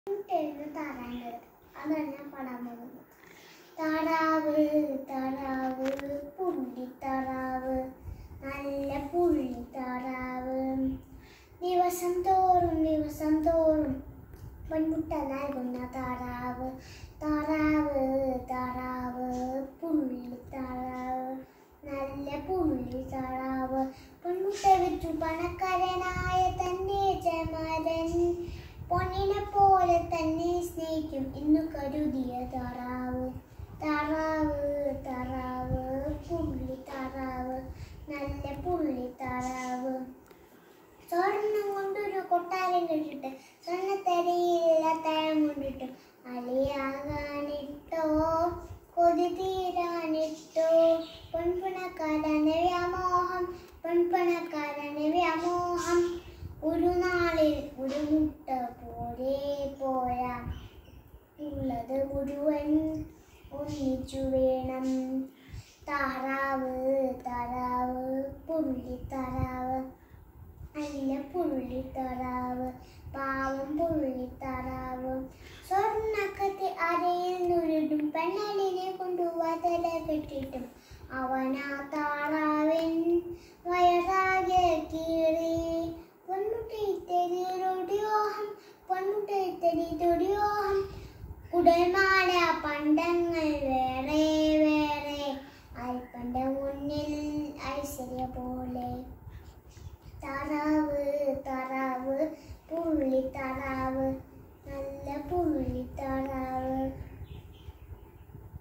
മുട്ടയെന്ന് താറാണ്ടത് അതാണ് ഞാൻ പാടാൻ പോകുന്നത് താറാവ് താറാവ് പുള്ളി താറാവ് നല്ല പുള്ളി താറാവ് ദിവസം തോറും ദിവസം തോറും പെൺമുട്ട നൽകുന്ന താറാവ് താറാവ് താറാവ് പുള്ളി താറാവ് നല്ല പുള്ളി താറാവ് പെൺമുട്ട വിറ്റു പണക്കാരനായ തന്നെ ചമരൻ പൊന്നിനെ പോലെ തന്നെ സ്നേഹിക്കും ഇന്നു കരുതിയ താറാവ് താറാവ് താറാവ് പുള്ളി താറാവ് നല്ല പുള്ളി താറാവ് സ്വർണം കൊണ്ടൊരു കൊട്ടാരം കെട്ടിട്ട് സ്വർണ്ണത്തരയില്ല തരം കൊണ്ടിട്ട് അലിയാകാനിട്ടോ കൊതി തീരാനിട്ടോ പെൺപണക്കാരന് വ്യാമോഹം പെൺപണക്കാരന് വ്യാമോഹം ഒരു നാളിൽ ഒരു മുട്ട പോലെ പോരാ ഉള്ളത് മുഴുവൻ ഒന്നിച്ചു വേണം താറാവ് താറാവ് പുള്ളി താറാവ് നല്ല പുള്ളിത്തറാവ് പാവം പുള്ളിത്തറാവ് സ്വർണ്ണക്കത്തി അരയിൽ നുരുടും പെണ്ണലിനെ കൊണ്ടുപോവാ തല കെട്ടിട്ടും അവനാ താറാവൻ വയറാകെ കീറി പൊൺമുട്ടയിത്തെരിയൊടിയോഹം പൊൺമുട്ടയിത്തെരി തൊടിയോഹം കുടൽമാല പണ്ടങ്ങൾ വേറെ വേറെ അൽപ്പന്റെ മുന്നിൽ ഐശ്വര്യ പോലെ താറാവ് താറാവ് പുള്ളി താറാവ് നല്ല പുള്ളി താറാവ്